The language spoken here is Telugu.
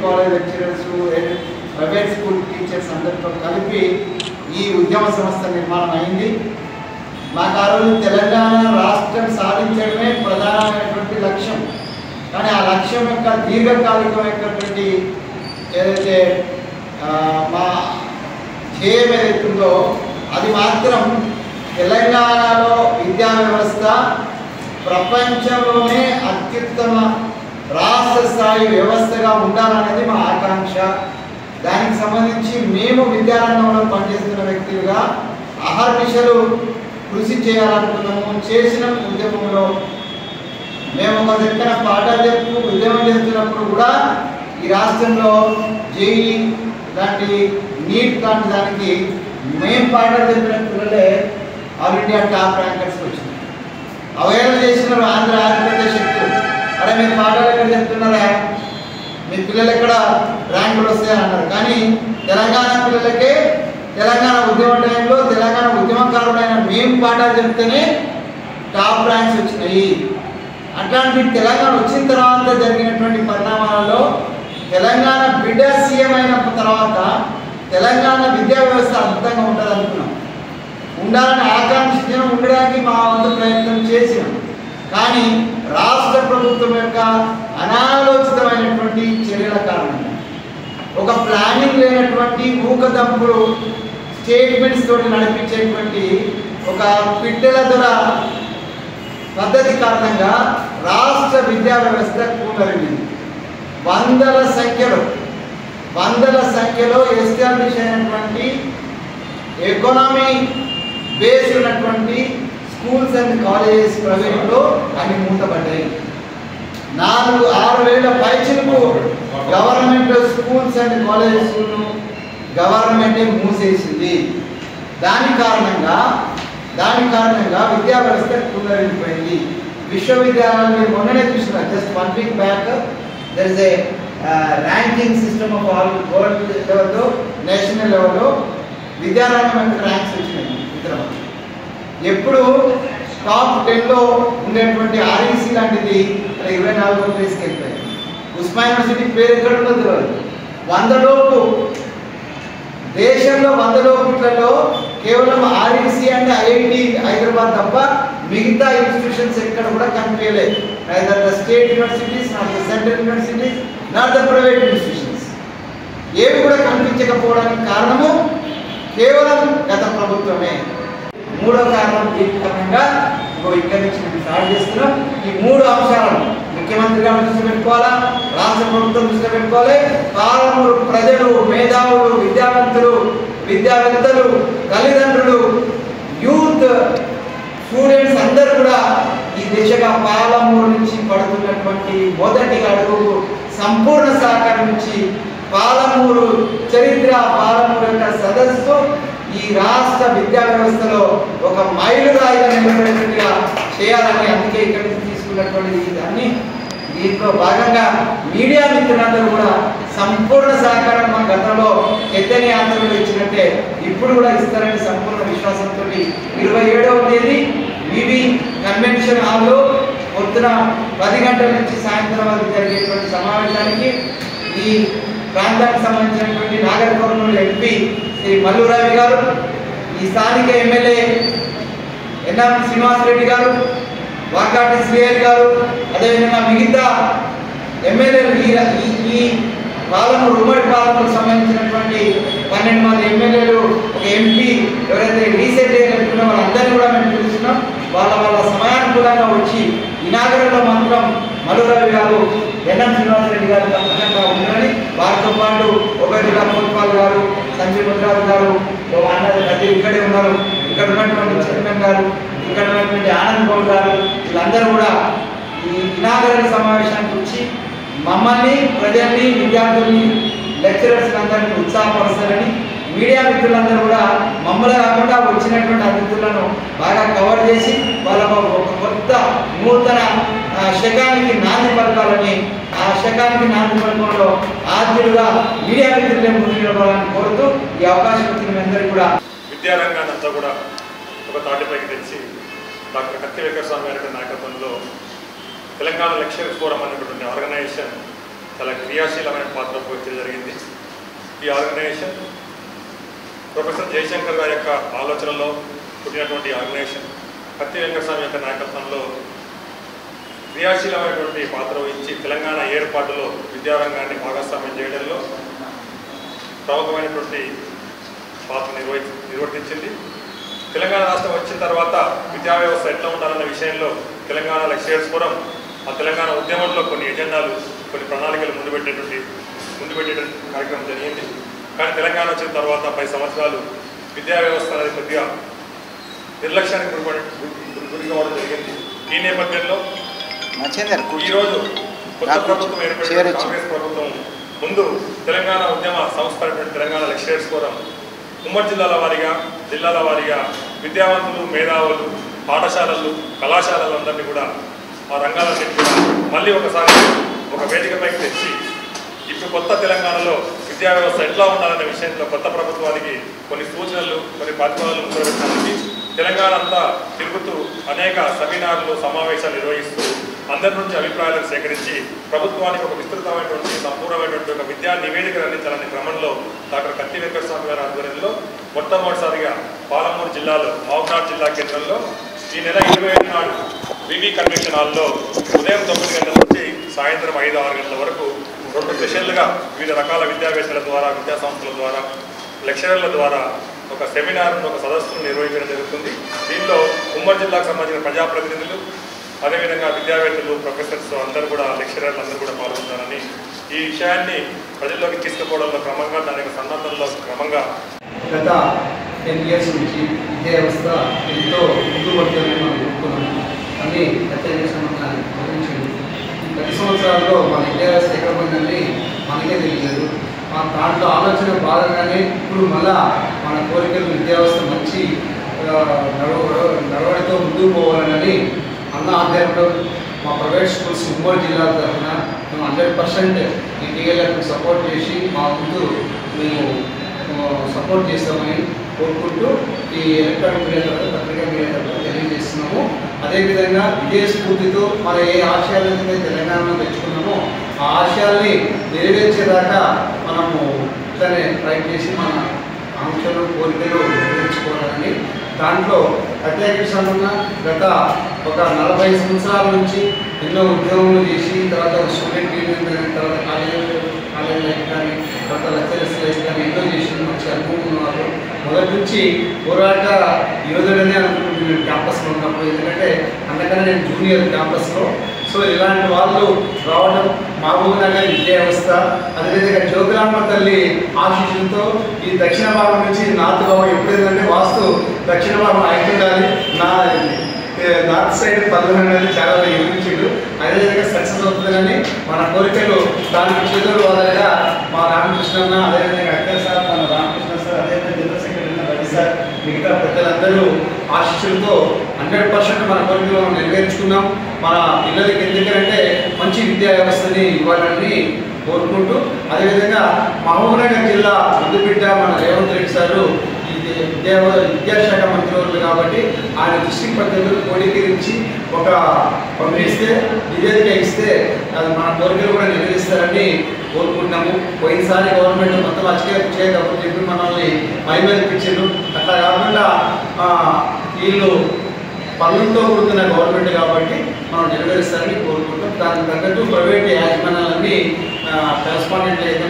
College lecturers private school teachers అందరితో కలిపి ఈ ఉద్యమ సంస్థ నిర్మాణం అయింది మాకు ఆ రోజు తెలంగాణ రాష్ట్రం సాధించడమే ప్రధానమైనటువంటి లక్ష్యం కానీ ఆ లక్ష్యం యొక్క దీర్ఘకాలికమైనటువంటి ఏదైతే ఆ, మా ధ్యేయం ఏదైతుందో అది మాత్రం తెలంగాణలో విద్యా వ్యవస్థ ప్రపంచంలోనే అత్యుత్తమ రాష్ట్ర స్థాయి వ్యవస్థగా ఉండాలనేది మా ఆకాంక్ష దానికి సంబంధించి మేము విద్యారంగంలో పనిచేస్తున్న వ్యక్తులుగా అహర్నిశలు కృషి చేయాలనుకున్నాము చేసిన ఉద్యమంలో మేము ఒక దగ్గర పాఠాలు చెప్తూ ఉద్యమం చేస్తున్నప్పుడు కూడా ఈ రాష్ట్రంలో జేఈ లాంటి నీట్ లాంటి దానికి మేము పాఠాలు చెప్పిన పిల్లలే ఆల్ ఇండియా టాప్ ర్యాంకర్స్కి వచ్చింది అవేళ చేసినారు ఆంధ్ర ఆంధ్రప్రదేశ్ శక్తులు అరే మీరు పాఠాలు ఎక్కడ చెప్తున్నారా మీ పిల్లలు ఎక్కడ ర్యాంకులు వస్తాయని అన్నారు కానీ తెలంగాణ పిల్లలకే తెలంగాణ ఉద్యమ టైంలో తెలంగాణ ఉద్యమకారుడైన మేము పాఠాలు చెప్తేనే టాప్ ర్యాంక్స్ వచ్చినాయి అట్లాంటి తెలంగాణ వచ్చిన తర్వాత జరిగినటువంటి పరిణామాలలో తెలంగాణ బిడ్డ సీఎం అయిన తర్వాత తెలంగాణ విద్యా వ్యవస్థ అద్భుతంగా ఉంటుంది అనుకున్నాం ఉండాలని ఆకాంక్షించిన ఉండడానికి మా వంతు ప్రయత్నం చేసినాం కానీ రాష్ట్ర ప్రభుత్వం యొక్క అనాలోచితమైనటువంటి చర్యల కారణంగా ఒక ప్లానింగ్ లేనటువంటి ఊకదంపుడు స్టేట్మెంట్స్ తోటి నడిపించేటువంటి ఒక పిట్టెల ద్వారా పద్ధతి కారణంగా రాష్ట్ర విద్యా వ్యవస్థ కూలరింది వందల సంఖ్యలో వందల సంఖ్యలో ఎస్టాబ్లిష్ అయినటువంటి ఎకానమీ బేస్ ఉన్నటువంటి స్కూల్స్ అండ్ కాలేజెస్ ప్రైవేట్లో అవి మూతపడ్డాయి నాలుగు ఆరు వేల పైచులకు గవర్నమెంట్ స్కూల్స్ అండ్ కాలేజెస్ను గవర్నమెంటే మూసేసింది దాని కారణంగా దాని కారణంగా విద్యా వ్యవస్థ కూలరిపోయింది విశ్వవిద్యాలయాలు మీరు మొన్ననే చూసినారు just one week back there is a ranking system of all world లెవెల్లో నేషనల్ లెవెల్లో విద్యారంగం ర్యాంక్స్ వచ్చినాయి ఇతర ఎప్పుడు టాప్ టెన్లో ఉండేటువంటి ఆర్ఈసీ లాంటిది అలా ఇరవై నాలుగో ప్లేస్కి వెళ్ళిపోయింది ఉస్మాన్ యూనివర్సిటీ పేరు ఎక్కడ ఉందో తెలియదు వంద లోపు దేశంలో వంద లోపుట్లలో కేవలం ఆర్ఈసీ అండ్ ఐఐటి హైదరాబాద్ తప్ప మిగతా ఇన్స్టిట్యూషన్స్ ఎక్కడ కూడా కనిపించలేదు neither the state universities not the central universities not the private institutions ఏవి కూడా కనిపించకపోవడానికి కారణము కేవలం గత ప్రభుత్వమే మూడో కారణం దీని కారణంగా ఇగో ఇక్కడి నుంచి మేము స్టార్ట్ చేస్తున్నాం ఈ మూడు అంశాలను ముఖ్యమంత్రి గారు దృష్టి పెట్టుకోవాలా రాష్ట్ర ప్రభుత్వం దృష్టి పెట్టుకోవాలి పాలనలు ప్రజలు మేధావులు విద్యావంతులు విద్యావేత్తలు తల్లిదండ్రులు యూత్ స్టూడెంట్స్ అందరూ కూడా ఈ దిశగా పాలమూరు నుంచి పడుతున్నటువంటి మొదటి అడుగు సంపూర్ణ సహకారం ఇచ్చి పాలమూరు చరిత్ర పాలమూరు యొక్క సదస్సు ఈ రాష్ట్ర విద్యా వ్యవస్థలో ఒక మైలురాయిగా నిలబడేటట్టుగా చేయాలని అందుకే ఇక్కడి నుంచి తీసుకున్నటువంటి ఈ దాన్ని దీంట్లో భాగంగా మీడియా మిత్రులందరూ కూడా సంపూర్ణ సహకారం మా గతంలో ఎత్తని ఆంధ్రలో ఇచ్చినట్టే ఇప్పుడు కూడా ఇస్తారని సంపూర్ణ విశ్వాసంతో ఇరవై ఏడవ తేదీ వివి కన్వెన్షన్ హాల్లో పొద్దున పది గంటల నుంచి సాయంత్రం వరకు జరిగేటువంటి సమావేశానికి ఈ ప్రాంతానికి సంబంధించినటువంటి నాగర్ కర్నూలు ఎంపీ శ్రీ మల్లురావి గారు ఈ స్థానిక ఎమ్మెల్యే ఎన్ఎం శ్రీనివాసరెడ్డి గారు వాకాటి శ్రీహరి గారు అదేవిధంగా మిగతా ఎమ్మెల్యేలు ఈ ఈ- ఈ పాలనూరు ఉమ్మడి పాలనకు సంబంధించినటువంటి పన్నెండు మంది ఎమ్మెల్యేలు ఒక ఎంపీ ఎవరైతే రీసెంట్ అయినట్టున్న వాళ్ళందరినీ కూడా మేము పిలుస్తున్నాం వాళ్ళ వాళ్ళ సమయానుకూలంగా వచ్చి ఇనాగరంలో మాత్రం మధురవి గారు ఎన్ఎం శ్రీనివాసరెడ్డి గారు తప్పకుండా ఉన్నారని వారితో పాటు ఒకటిగా పోల్పాల్ గారు సంజయ్ ముద్రాజు గారు ఓ అన్నది ప్రతి ఇక్కడే ఉన్నారు ఇక్కడ ఉన్నటువంటి చైర్మన్ గారు ఇక్కడ ఉన్నటువంటి ఆనంద్ గౌడ్ గారు వీళ్ళందరూ కూడా ఈ ఇనాగరణ సమావేశానికి వచ్చి మమ్మల్ని ప్రజల్ని విద్యార్థుల్ని లెక్చరర్స్ అందరినీ ఉత్సాహపరుస్తారని మీడియా మిత్రులందరూ కూడా మమ్మల్ని కాకుండా వచ్చినటువంటి అతిథులను బాగా కవర్ చేసి వాళ్ళకు ఒక కొత్త నూతన ఆ, శకానికి నాంది పలకాలని ఆ శకానికి నాంది పలకంలో ఆద్యులుగా మీడియా మిత్రులే ముందు నిలబడాలని కోరుతూ ఈ అవకాశం ఇచ్చిన మీ అందరికీ కూడా విద్యారంగాన్ని అంతా కూడా ఒక తాటిపైకి తెచ్చి డాక్టర్ కత్తి వెంకట స్వామి గారి నాయకత్వంలో తెలంగాణ లెక్చర్ ఫోరం అనేటువంటి ఆర్గనైజేషన్ చాలా క్రియాశీలమైన పాత్ర పోషించడం జరిగింది ఈ ఆర్గనైజేషన్ ప్రొఫెసర్ జయశంకర్ గారి యొక్క ఆలోచనలో పుట్టినటువంటి ఆర్గనైజేషన్ కత్తి వెంకటస్వామి యొక్క నాయకత్వంలో క్రియాశీలమైనటువంటి పాత్ర వహించి తెలంగాణ ఏర్పాటులో విద్యారంగాన్ని భాగస్వామ్యం చేయడంలో ప్రముఖమైనటువంటి పాత్ర నిర్వహి నిర్వర్తించింది తెలంగాణ రాష్ట్రం వచ్చిన తర్వాత విద్యా వ్యవస్థ ఎట్లా ఉండాలన్న విషయంలో తెలంగాణ లెక్చరర్స్ ఫోరం ఆ తెలంగాణ ఉద్యమంలో కొన్ని ఎజెండాలు కొన్ని ప్రణాళికలు ముందు పెట్టేటువంటి ముందు పెట్టేటువంటి కార్యక్రమం జరిగింది కానీ తెలంగాణ వచ్చిన తర్వాత పది సంవత్సరాలు విద్యా వ్యవస్థ అనేది కొద్దిగా నిర్లక్ష్యానికి గురిపడి గురి- గురి కావడం జరిగింది ఈ నేపథ్యంలో మచేందర్ ఈ రోజు కొత్త నాకు ప్రభుత్వం చైర్ ఏర్పడిన ఇచ్చింది. కాంగ్రెస్ ప్రభుత్వం ముందు తెలంగాణ ఉద్యమ సంస్థ అయినటువంటి తెలంగాణ లెక్చరర్స్ ఫోరం ఉమ్మడి జిల్లాల వారీగా జిల్లాల వారీగా విద్యావంతులు మేధావులు పాఠశాలలు కళాశాలలు అందరినీ కూడా ఆ రంగాలన్నింటి కూడా మళ్ళీ ఒకసారి ఒక వేదికపైకి తెచ్చి ఇప్పుడు కొత్త తెలంగాణలో విద్యా వ్యవస్థ ఎట్లా ఉండాలనే విషయంలో కొత్త ప్రభుత్వానికి కొన్ని సూచనలు కొన్ని ప్రతిపాదనలు ముందుపెట్టడానికి తెలంగాణ అంతా తిరుగుతూ అనేక సెమినార్లు సమావేశాలు నిర్వహిస్తూ అందరి నుంచి అభిప్రాయాలను సేకరించి ప్రభుత్వానికి ఒక విస్తృతమైనటువంటి సంపూర్ణమైనటువంటి ఒక విద్యా నివేదికలు అందించాలనే క్రమంలో డాక్టర్ కత్తి వెంకటస్వామి గారి ఆధ్వర్యంలో మొట్టమొదటిసారిగా పాలమూరు జిల్లాలో మహబూబ్నాథ్ జిల్లా కేంద్రంలో ఈ నెల ఇరవై ఏడు నాడు వివి కన్వెన్షన్ హాల్లో ఉదయం తొమ్మిది గంటల నుంచి సాయంత్రం ఐదు ఆరు గంటల వరకు రెండు సెషన్లుగా వివిధ రకాల విద్యావేత్తల ద్వారా విద్యా సంస్థల ద్వారా లెక్చరర్ల ద్వారా ఒక సెమినార్ ఒక సదస్సును నిర్వహించడం జరుగుతుంది దీనిలో ఉమ్మడి జిల్లాకు సంబంధించిన ప్రజాప్రతినిధులు అదేవిధంగా విద్యావేత్తలు ప్రొఫెసర్స్ అందరూ కూడా లెక్చరర్లు అందరూ కూడా పాల్గొంటారని ఈ విషయాన్ని ప్రజల్లోకి తీసుకుపోవడంలో క్రమంగా దాని యొక్క సన్నద్ధంలో క్రమంగా గత టెన్ ఇయర్స్ నుంచి విద్యా వ్యవస్థ ఎంతో ముందు పడుతుందని మనం చెప్పుకున్నాము అని ప్రత్యేకంగా గమనించింది ఈ పది సంవత్సరాల్లో మన విద్యా వ్యవస్థ ఎక్కడ పోయిందని మనకే తెలియదు మన దాంట్లో ఆలోచన భాగంగానే ఇప్పుడు మళ్ళా మన కోరికలు విద్యా వ్యవస్థ మంచి ఆ, నడవ నడవడితో ముందుకు పోవాలని అన్న ఆధ్వర్యంలో మా ప్రైవేట్ స్కూల్స్ ఉమ్మడి జిల్లా తరఫున మేము హండ్రెడ్ పర్సెంట్ ఈ టీఎల్ఎఫ్ సపోర్ట్ చేసి మా ముందు మేము సపోర్ట్ చేస్తామని కోరుకుంటూ ఈ ఎలక్ట్రానిక్ మీడియా ద్వారా పత్రికా మీడియా ద్వారా తెలియజేస్తున్నాము అదేవిధంగా ఇదే స్ఫూర్తితో మన ఏ ఆశయాలైతే తెలంగాణలో తెచ్చుకున్నామో ఆ ఆశయాల్ని నెరవేర్చేదాకా మనము ఇట్లనే ట్రై చేసి మన ఆంక్షలు కోరికలు నెరవేర్చుకోవాలని దాంట్లో ప్రత్యేకించకుండా గత ఒక నలభై సంవత్సరాల నుంచి ఎన్నో ఉద్యోగములు చేసి తర్వాత స్టూడెంట్ యూనియన్ కానీ తర్వాత కాలేజ్ కాలేజ్ లైఫ్ కానీ తర్వాత లెక్చరర్స్ లైఫ్ కానీ ఎన్నో చేసిన మంచి అనుభవం ఉన్నారు మొదటి నుంచి పోరాట యోధుడనే అనుకుంటున్నాను క్యాంపస్లో ఉన్నప్పుడు ఎందుకంటే అందుకనే నేను జూనియర్ క్యాంపస్లో సో ఇలాంటి వాళ్ళు రావడం మహబూబ్ నగర్ విద్యా వ్యవస్థ అదేవిధంగా జోగులాంబ తల్లి ఆశీస్సులతో ఈ దక్షిణ భాగం నుంచి నార్త్ భాగం ఎప్పుడైందంటే వాస్తు దక్షిణ భాగం అయిపోయి ఉండాలి నా ఏ, నార్త్ సైడ్ పల్లెలు అనేది చాలా వివరించాడు అదేవిధంగా సక్సెస్ అవుతుందని మన కోరికలు దానికి చేతులు వాదనగా మా రామకృష్ణ అన్న అదేవిధంగా అక్కర్ సార్ మన రామకృష్ణ సార్ అదేవిధంగా జనరల్ సెక్రటరీ అన్న రవి సార్ మిగతా పెద్దలందరూ ఆశీస్సులతో హండ్రెడ్ పర్సెంట్ మన కోరికలు మనం నెరవేర్చుకున్నాం మన పిల్లలకి ఎందుకంటే మంచి విద్యా వ్యవస్థని ఇవ్వాలని కోరుకుంటూ అదేవిధంగా మహబూబ్నగర్ జిల్లా ముద్దుబిడ్డ మన రేవంత్ రెడ్డి సారు ఇది విద్యా విద్యాశాఖ మంత్రివర్యులు కాబట్టి ఆయన దృష్టికి పద్ధతులు కోడీకరించి ఒక పంపిస్తే నివేదిక ఇస్తే అది మన కోరికలు కూడా నెరవేరుస్తారని కోరుకుంటున్నాము పోయినసారి గవర్నమెంట్ మొత్తం అచ్చకే చేయకపోతే చెప్పి మనల్ని మైమరిపించారు అట్లా కాకుండా ఆ, వీళ్ళు పనులతో కూడుతున్న గవర్నమెంట్ కాబట్టి మనం నెరవేరుస్తారని కోరుకుంటాం దానికి తగ్గట్టు ప్రైవేట్ యాజమాన్యాలన్నీ కరెస్పాండెంట్ అయితే